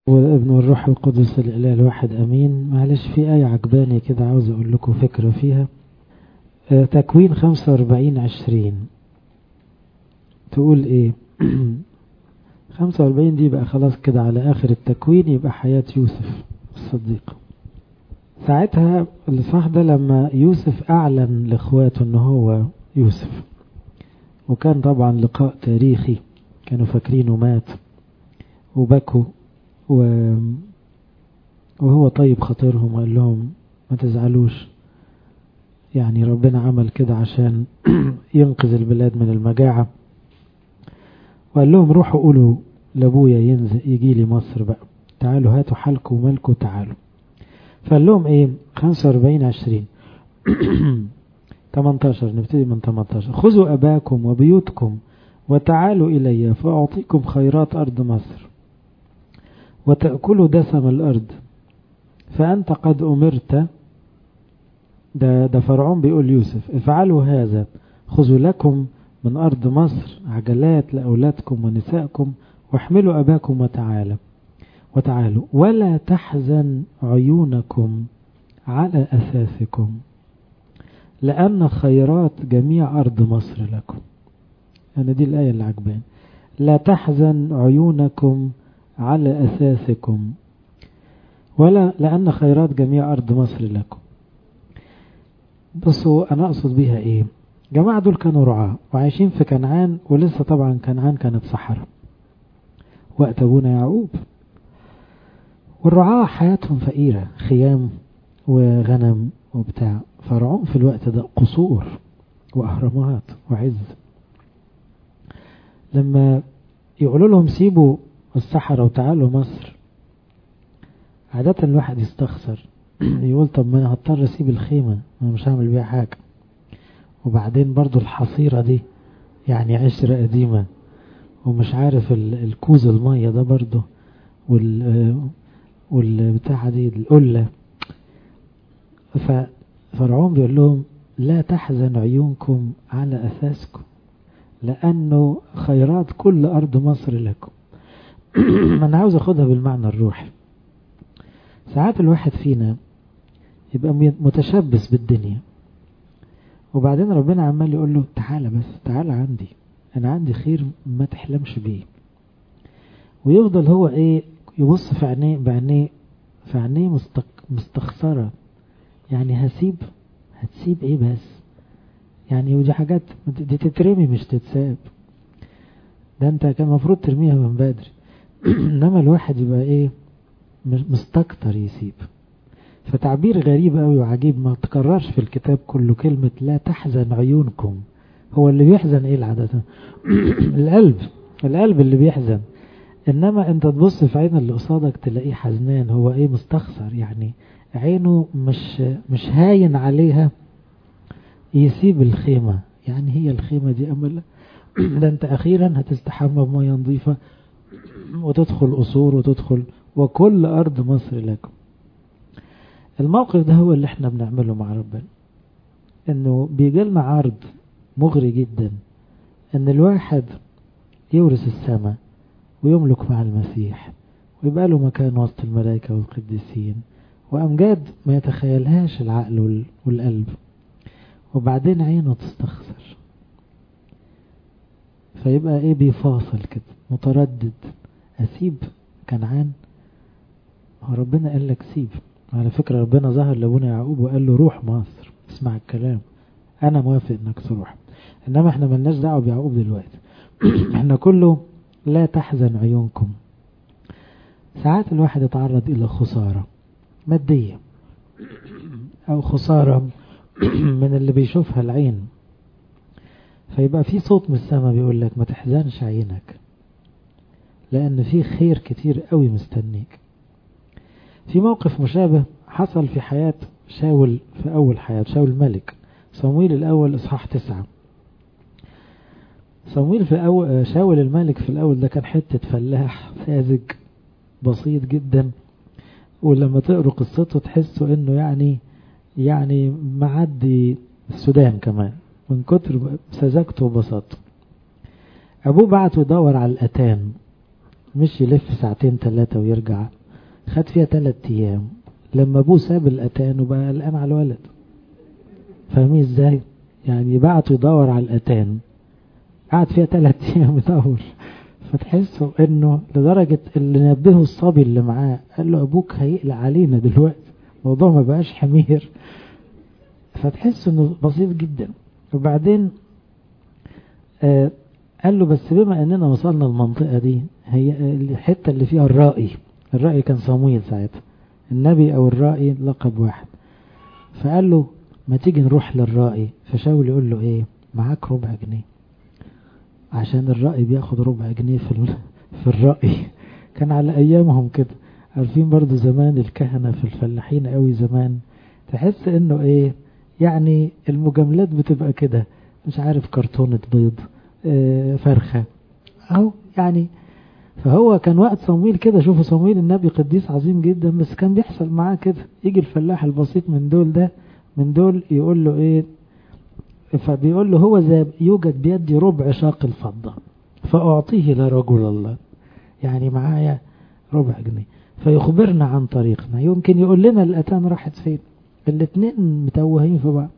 والابن والروح القدس الإله الواحد أمين معلش في آية عجباني كده عاوز أقول لكم فكرة فيها آه تكوين خمسة وأربعين عشرين تقول إيه خمسة وأربعين دي بقى خلاص كده على آخر التكوين يبقى حياة يوسف الصديق ساعتها الإصحاح ده لما يوسف أعلن لإخواته إن هو يوسف وكان طبعا لقاء تاريخي كانوا فاكرينه مات وبكوا و... وهو طيب خاطرهم وقال لهم ما تزعلوش يعني ربنا عمل كده عشان ينقذ البلاد من المجاعة وقال لهم روحوا قولوا لابويا ينزل يجي لي مصر بقى تعالوا هاتوا حالكم ومالكم تعالوا فقال لهم ايه 45 20 18 نبتدي من 18 خذوا أباكم وبيوتكم وتعالوا إلي فأعطيكم خيرات أرض مصر وتأكلوا دسم الأرض فأنت قد أمرت ده, ده فرعون بيقول يوسف افعلوا هذا خذوا لكم من أرض مصر عجلات لأولادكم ونسائكم واحملوا أباكم وتعالوا وتعالوا ولا تحزن عيونكم على أساسكم لأن خيرات جميع أرض مصر لكم أنا دي الآية اللي عجبان لا تحزن عيونكم على أساسكم ولا لأن خيرات جميع أرض مصر لكم بصوا أنا أقصد بيها إيه جماعة دول كانوا رعاة وعايشين في كنعان ولسه طبعا كنعان كانت صحراء وقت أبونا يعقوب والرعاة حياتهم فقيرة خيام وغنم وبتاع فرعون في الوقت ده قصور وأهرامات وعز لما يقولوا لهم سيبوا الصحراء وتعالوا مصر عادة الواحد يستخسر يقول طب ما انا هضطر اسيب الخيمة انا مش هعمل بيها حاجة وبعدين برضو الحصيرة دي يعني عشرة قديمة ومش عارف الكوز المية ده برضو وال والبتاعة دي القلة ففرعون بيقول لهم لا تحزن عيونكم على أساسكم لأنه خيرات كل أرض مصر لكم أنا عاوز أخدها بالمعنى الروحي ساعات الواحد فينا يبقى متشبث بالدنيا وبعدين ربنا عمال يقول له تعالى بس تعالى عندي أنا عندي خير ما تحلمش بيه ويفضل هو إيه يبص في عينيه بعينيه في عينيه مستق... مستخسرة يعني هسيب هتسيب ايه بس يعني ودي حاجات دي تترمي مش تتساب ده انت كان المفروض ترميها من بدري انما الواحد يبقى ايه مستكتر يسيب فتعبير غريب قوي وعجيب ما تكررش في الكتاب كله كلمة لا تحزن عيونكم هو اللي بيحزن ايه العادة القلب القلب اللي بيحزن انما انت تبص في عين اللي قصادك تلاقيه حزنان هو ايه مستخسر يعني عينه مش مش هاين عليها يسيب الخيمة يعني هي الخيمة دي أمل ده أنت أخيرا هتستحمى بمية نظيفة وتدخل قصور وتدخل وكل أرض مصر لكم الموقف ده هو اللي احنا بنعمله مع ربنا انه بيجي لنا عرض مغري جدا ان الواحد يورث السماء ويملك مع المسيح ويبقى له مكان وسط الملائكة والقديسين وأمجاد ما يتخيلهاش العقل والقلب وبعدين عينه تستخسر فيبقى ايه بيفاصل كده متردد أسيب كنعان هو ربنا قال لك سيب على فكرة ربنا ظهر لابونا يعقوب وقال له روح مصر اسمع الكلام أنا موافق إنك تروح إنما إحنا ملناش دعوة بيعقوب دلوقتي إحنا كله لا تحزن عيونكم ساعات الواحد يتعرض إلى خسارة مادية أو خسارة من اللي بيشوفها العين فيبقى في صوت من السماء بيقول لك ما تحزنش عينك لأن في خير كتير قوي مستنيك في موقف مشابه حصل في حياة شاول في أول حياة شاول الملك صمويل الأول إصحاح تسعة صمويل في أول شاول الملك في الأول ده كان حتة فلاح ساذج بسيط جدا ولما تقروا قصته تحسوا انه يعني يعني معدي السودان كمان من كتر سذاجته وبساطته ابوه بعته يدور على الاتان مش يلف ساعتين ثلاثة ويرجع خد فيها ثلاث أيام لما أبوه ساب الأتان وبقى قلقان على الولد فاهمين ازاي؟ يعني بعته يدور على الأتان قعد فيها ثلاث أيام يدور فتحسوا انه لدرجة اللي نبهه الصبي اللي معاه قال له ابوك هيقلق علينا دلوقتي الموضوع ما بقاش حمير فتحس انه بسيط جدا وبعدين آه قال له بس بما اننا وصلنا المنطقة دي هي الحتة اللي فيها الرائي الرائي كان صمويل ساعتها النبي او الرائي لقب واحد فقال له ما تيجي نروح للرائي فشاول يقول له ايه معاك ربع جنيه عشان الرأي بياخد ربع جنيه في في الرأي كان على أيامهم كده عارفين برضو زمان الكهنة في الفلاحين قوي زمان تحس انه ايه يعني المجاملات بتبقى كده مش عارف كرتونة بيض اه فرخة او يعني فهو كان وقت صمويل كده شوفوا صمويل النبي قديس عظيم جدا بس كان بيحصل معاه كده يجي الفلاح البسيط من دول ده من دول يقول له ايه فبيقول له هو ذا يوجد بيدي ربع شاق الفضة فأعطيه لرجل الله يعني معايا ربع جنيه فيخبرنا عن طريقنا يمكن يقول لنا الأتان راحت فين الاثنين متوهين في بعض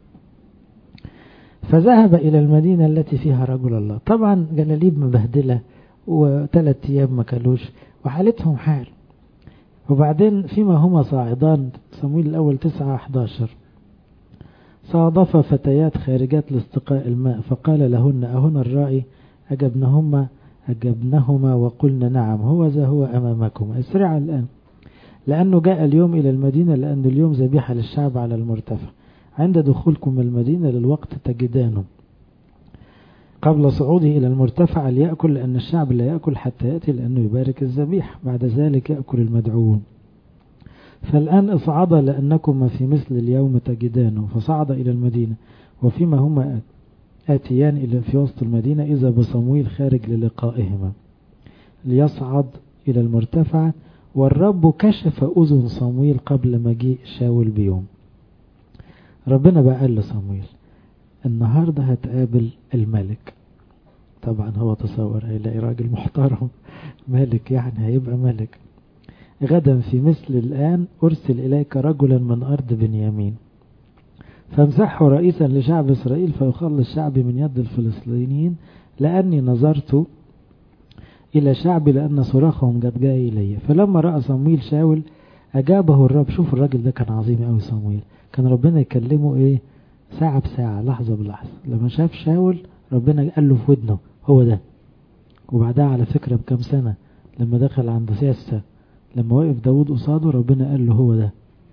فذهب إلى المدينة التي فيها رجل الله طبعا جلاليب مبهدلة وثلاث أيام ما كلوش وحالتهم حال وبعدين فيما هما صاعدان صمويل الأول تسعة 11 صادف فتيات خارجات لاستقاء الماء فقال لهن أهن الرائي أجبنهما أجبنهما وقلنا نعم هو ذا هو أمامكم اسرع الآن لأنه جاء اليوم إلى المدينة لأن اليوم ذبيحة للشعب على المرتفع عند دخولكم المدينة للوقت تجدانه قبل صعوده إلى المرتفع ليأكل لأن الشعب لا يأكل حتى يأتي لأنه يبارك الذبيح بعد ذلك يأكل المدعوون فالآن اصعد لأنكما في مثل اليوم تجدانه فصعد إلى المدينة وفيما هما آتيان إلى في وسط المدينة إذا بصمويل خارج للقائهما ليصعد إلى المرتفع والرب كشف أذن صمويل قبل مجيء شاول بيوم ربنا بقى قال لصمويل النهاردة هتقابل الملك طبعا هو تصور هيلاقي راجل محترم ملك يعني هيبقى ملك غدا في مثل الآن أرسل إليك رجلا من أرض بنيامين فامسحه رئيسا لشعب إسرائيل فيخلص شعبي من يد الفلسطينيين لأني نظرت إلى شعبي لأن صراخهم قد جاء إلي فلما رأى صمويل شاول أجابه الرب شوف الراجل ده كان عظيم أوي صمويل كان ربنا يكلمه إيه ساعة بساعة لحظة بلحظة لما شاف شاول ربنا قال له في ودنه هو ده وبعدها على فكرة بكم سنة لما دخل عند سياسة لما وقف داود قصاده ربنا قال له هو ده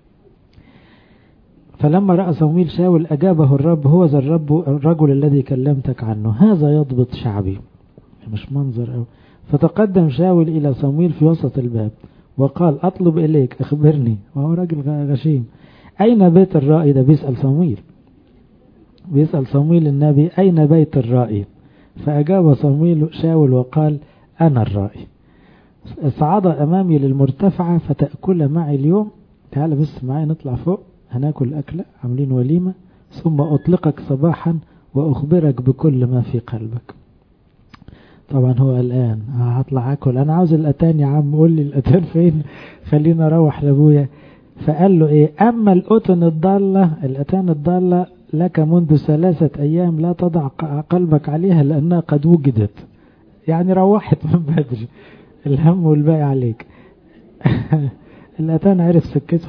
فلما رأى صمويل شاول أجابه الرب هو ذا الرب الرجل الذي كلمتك عنه هذا يضبط شعبي مش منظر أو فتقدم شاول إلى صمويل في وسط الباب وقال أطلب إليك أخبرني وهو راجل غشيم أين بيت الرائي ده بيسأل صمويل بيسأل صمويل النبي أين بيت الرائي فأجاب صمويل شاول وقال أنا الرائي صعد أمامي للمرتفعة فتأكل معي اليوم تعال بس معي نطلع فوق هناكل أكلة عاملين وليمة ثم أطلقك صباحا وأخبرك بكل ما في قلبك طبعا هو الآن هطلع أكل أنا عاوز الأتان يا عم قول لي الأتان فين خلينا أروح لأبويا فقال له إيه أما الأتن الضالة الأتان الضالة لك منذ ثلاثة أيام لا تضع قلبك عليها لأنها قد وجدت يعني روحت من بدري الهم والباقي عليك الأتان عرف سكته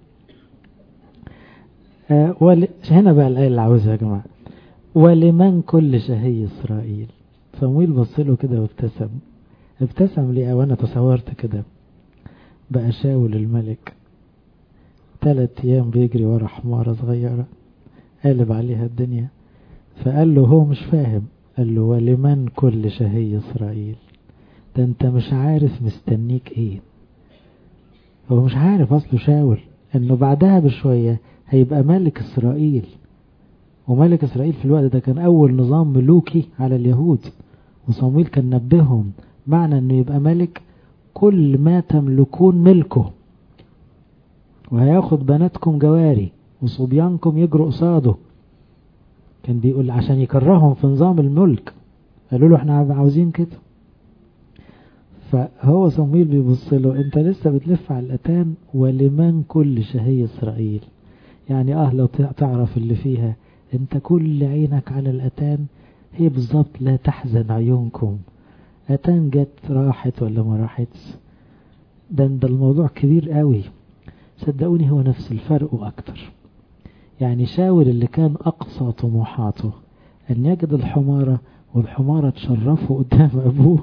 آه ول... هنا بقى الآية اللي عاوزها يا جماعة ولمن كل شهي إسرائيل صمويل بص له كده وابتسم ابتسم لي وانا تصورت كده بقى شاول الملك ثلاث ايام بيجري ورا حمارة صغيرة قالب عليها الدنيا فقال له هو مش فاهم قال له ولمن كل شهي إسرائيل ده انت مش عارف مستنيك ايه هو مش عارف اصله شاول انه بعدها بشوية هيبقى ملك اسرائيل وملك اسرائيل في الوقت ده كان اول نظام ملوكي على اليهود وصمويل كان نبههم معنى انه يبقى ملك كل ما تملكون ملكه وهياخد بناتكم جواري وصبيانكم يجروا قصاده كان بيقول عشان يكرههم في نظام الملك قالوا له احنا عاوزين كده فهو صمويل بيبص له انت لسه بتلف على الاتان ولمن كل شهي اسرائيل يعني اه لو تعرف اللي فيها انت كل عينك على الاتان هي بالظبط لا تحزن عيونكم اتان جت راحت ولا ما راحتش ده ده الموضوع كبير قوي صدقوني هو نفس الفرق واكتر يعني شاول اللي كان اقصى طموحاته ان يجد الحمارة والحمارة تشرفه قدام ابوه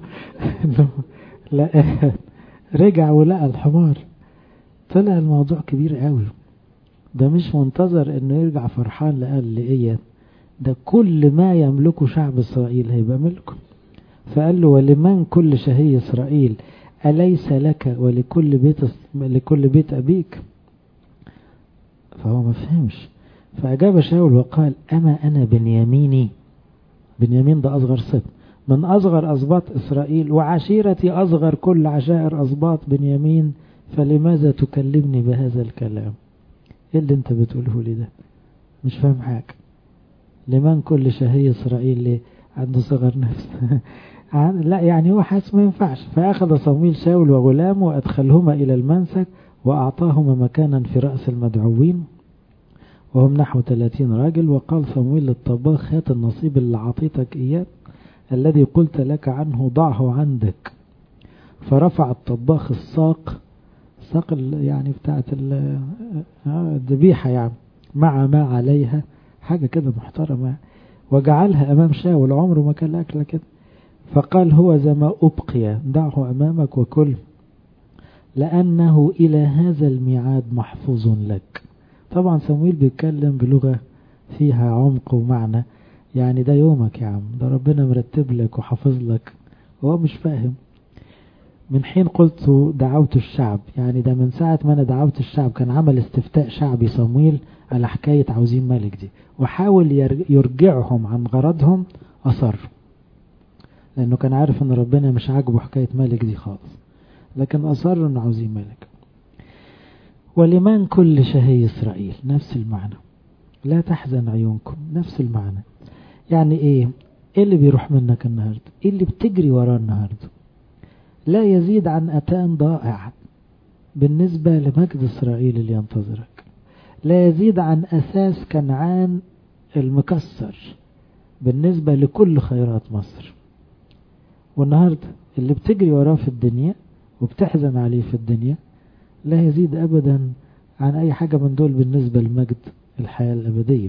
لا رجع ولقى الحمار طلع الموضوع كبير قوي ده مش منتظر انه يرجع فرحان لقال لإيه ده كل ما يملكه شعب اسرائيل هيبقى ملكه فقال له ولمن كل شهي اسرائيل أليس لك ولكل بيت لكل بيت أبيك فهو ما فهمش فأجاب شاول وقال أما أنا بنياميني بنيامين ده أصغر سبت من أصغر أسباط إسرائيل وعشيرتي أصغر كل عشائر أسباط بنيامين فلماذا تكلمني بهذا الكلام إيه اللي أنت بتقوله لي ده مش فاهم حاجة لمن كل شهي إسرائيل ليه عنده صغر نفس لا يعني هو حاسس ما ينفعش فأخذ صمويل شاول وغلامه وأدخلهما إلى المنسك وأعطاهما مكانا في رأس المدعوين وهم نحو 30 راجل وقال صمويل للطباخ هات النصيب اللي عطيتك إياه الذي قلت لك عنه ضعه عندك فرفع الطباخ الساق ساق يعني بتاعت الذبيحة يعني مع ما عليها حاجة كده محترمة وجعلها أمام شاول عمره ما كان أكلة كده فقال هو زي ما أبقي دعه أمامك وكل لأنه إلى هذا الميعاد محفوظ لك طبعا سمويل بيتكلم بلغة فيها عمق ومعنى يعني ده يومك يا عم ده ربنا مرتب لك وحافظ لك وهو مش فاهم من حين قلت دعوت الشعب يعني ده من ساعة ما أنا دعوت الشعب كان عمل استفتاء شعبي صمويل على حكاية عاوزين ملك دي وحاول يرجعهم عن غرضهم أصر لأنه كان عارف أن ربنا مش عاجبه حكاية ملك دي خالص لكن أصر أنه عاوزين ملك ولمن كل شهي إسرائيل نفس المعنى لا تحزن عيونكم نفس المعنى يعني إيه إيه اللي بيروح منك النهاردة إيه اللي بتجري وراه النهاردة لا يزيد عن أتان ضائع بالنسبة لمجد إسرائيل اللي ينتظرك لا يزيد عن أساس كنعان المكسر بالنسبة لكل خيرات مصر والنهاردة اللي بتجري وراه في الدنيا وبتحزن عليه في الدنيا لا يزيد أبدا عن أي حاجة من دول بالنسبة لمجد الحياة الأبدية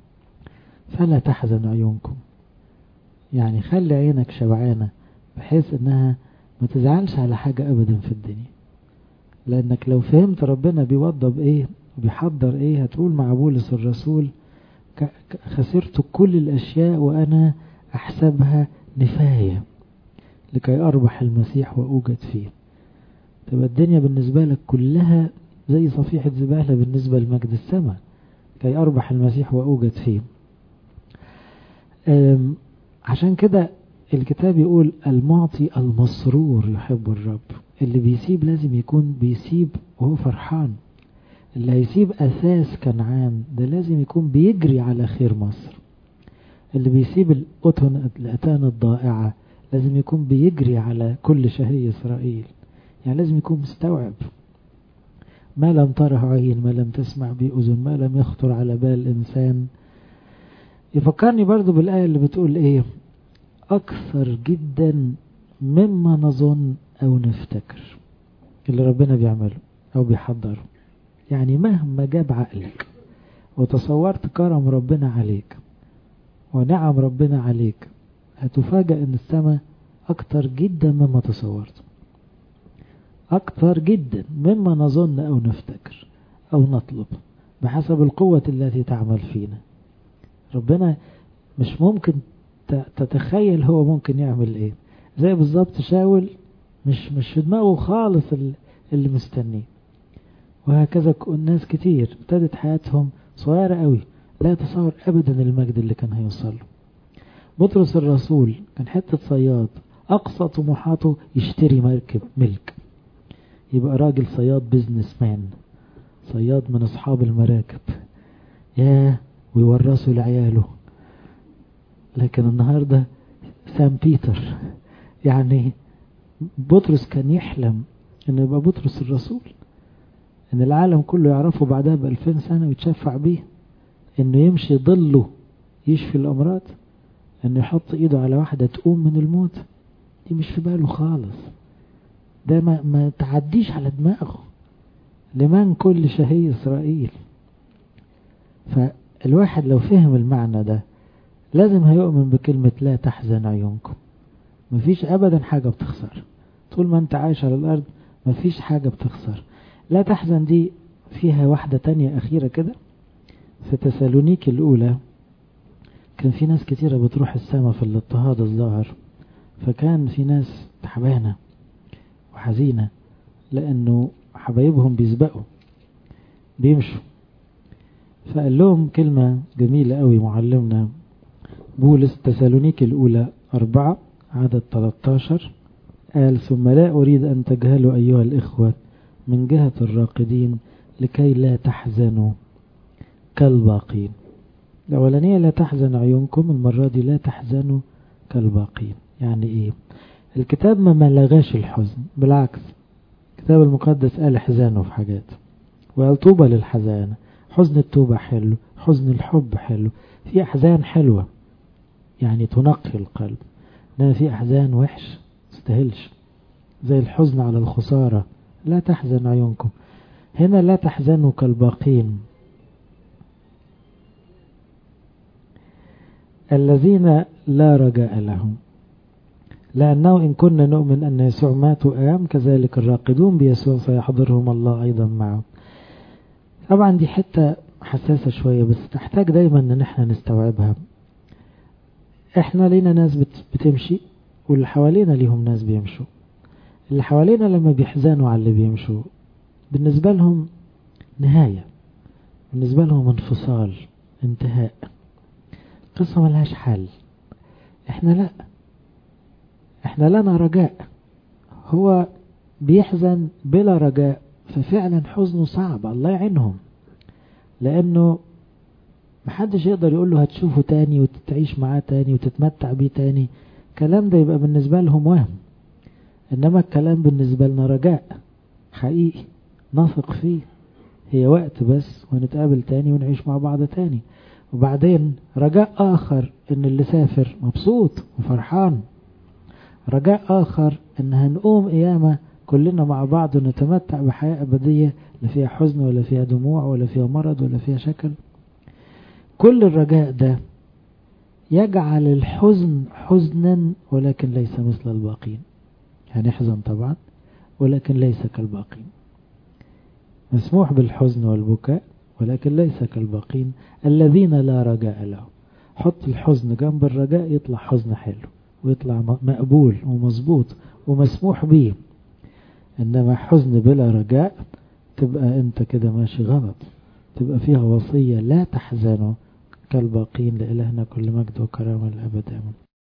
فلا تحزن عيونكم يعني خلي عينك شبعانة بحيث انها ما تزعلش على حاجة ابدا في الدنيا لانك لو فهمت ربنا بيوضب ايه بيحضر ايه هتقول مع بولس الرسول خسرت كل الاشياء وانا احسبها نفاية لكي اربح المسيح واوجد فيه تبقى الدنيا بالنسبة لك كلها زي صفيحة زبالة بالنسبة لمجد السماء كي اربح المسيح واوجد فيه عشان كده الكتاب يقول المعطي المسرور يحب الرب اللي بيسيب لازم يكون بيسيب وهو فرحان اللي هيسيب أساس كنعان ده لازم يكون بيجري على خير مصر اللي بيسيب الأتن الأتان الضائعة لازم يكون بيجري على كل شهي إسرائيل يعني لازم يكون مستوعب ما لم تره عين ما لم تسمع به أذن ما لم يخطر على بال إنسان يفكرني برضو بالآية اللي بتقول ايه اكثر جدا مما نظن او نفتكر اللي ربنا بيعمله او بيحضره يعني مهما جاب عقلك وتصورت كرم ربنا عليك ونعم ربنا عليك هتفاجأ ان السماء اكتر جدا مما تصورت اكتر جدا مما نظن او نفتكر او نطلب بحسب القوة التي تعمل فينا ربنا مش ممكن تتخيل هو ممكن يعمل ايه زي بالظبط شاول مش مش في دماغه خالص اللي مستنيه وهكذا الناس كتير ابتدت حياتهم صغيرة قوي لا يتصور ابدا المجد اللي كان هيوصل له بطرس الرسول كان حتة صياد اقصى طموحاته يشتري مركب ملك يبقى راجل صياد بيزنس مان صياد من اصحاب المراكب ياه ويورثوا لعياله لكن النهاردة سان بيتر يعني بطرس كان يحلم انه يبقى بطرس الرسول ان العالم كله يعرفه بعدها بألفين سنة ويتشفع بيه انه يمشي ظله يشفي الامراض انه يحط ايده على واحدة تقوم من الموت دي مش في باله خالص ده ما, ما تعديش على دماغه لمن كل شهي اسرائيل فالواحد لو فهم المعنى ده لازم هيؤمن بكلمة لا تحزن عيونكم مفيش ابدا حاجة بتخسر طول ما انت عايش على الارض مفيش حاجة بتخسر لا تحزن دي فيها واحدة تانية اخيرة كده في تسالونيك الاولى كان في ناس كتيرة بتروح السما في الاضطهاد الظاهر فكان في ناس تعبانة وحزينة لانه حبايبهم بيسبقوا بيمشوا فقال لهم كلمة جميلة قوي معلمنا بولس تسالونيك الأولى أربعة عدد 13 قال ثم لا أريد أن تجهلوا أيها الإخوة من جهة الراقدين لكي لا تحزنوا كالباقين الأولانية لا تحزن عيونكم المرة دي لا تحزنوا كالباقين يعني إيه الكتاب ما ملغاش الحزن بالعكس الكتاب المقدس قال احزنوا في حاجات وقال طوبى للحزانة حزن التوبة حلو حزن الحب حلو في أحزان حلوة يعني تنقي القلب انما في أحزان وحش تستاهلش زي الحزن على الخسارة لا تحزن عيونكم هنا لا تحزنوا كالباقين الذين لا رجاء لهم لأنه إن كنا نؤمن أن يسوع مات وقام كذلك الراقدون بيسوع سيحضرهم الله أيضا معه طبعا دي حتة حساسة شوية بس تحتاج دايما ان احنا نستوعبها احنا لينا ناس بتمشي واللي حوالينا ليهم ناس بيمشوا اللي حوالينا لما بيحزنوا على اللي بيمشوا بالنسبة لهم نهاية بالنسبة لهم انفصال انتهاء قصة ملهاش حل احنا لا احنا لنا رجاء هو بيحزن بلا رجاء ففعلا حزنه صعب الله يعينهم لانه محدش يقدر يقول له هتشوفه تاني وتتعيش معاه تاني وتتمتع بيه تاني الكلام ده يبقى بالنسبة لهم وهم انما الكلام بالنسبة لنا رجاء حقيقي نثق فيه هي وقت بس ونتقابل تاني ونعيش مع بعض تاني وبعدين رجاء آخر ان اللي سافر مبسوط وفرحان رجاء آخر ان هنقوم قيامة كلنا مع بعض ونتمتع بحياة أبدية لا فيها حزن ولا فيها دموع ولا فيها مرض ولا فيها شكل كل الرجاء ده يجعل الحزن حزنا ولكن ليس مثل الباقين هنحزن طبعا ولكن ليس كالباقين مسموح بالحزن والبكاء ولكن ليس كالباقين الذين لا رجاء لهم حط الحزن جنب الرجاء يطلع حزن حلو ويطلع مقبول ومظبوط ومسموح به إنما حزن بلا رجاء تبقى أنت كده ماشي غلط تبقى فيها وصية لا تحزنوا كالباقين لإلهنا كل مجد وكرامة الأبد آمين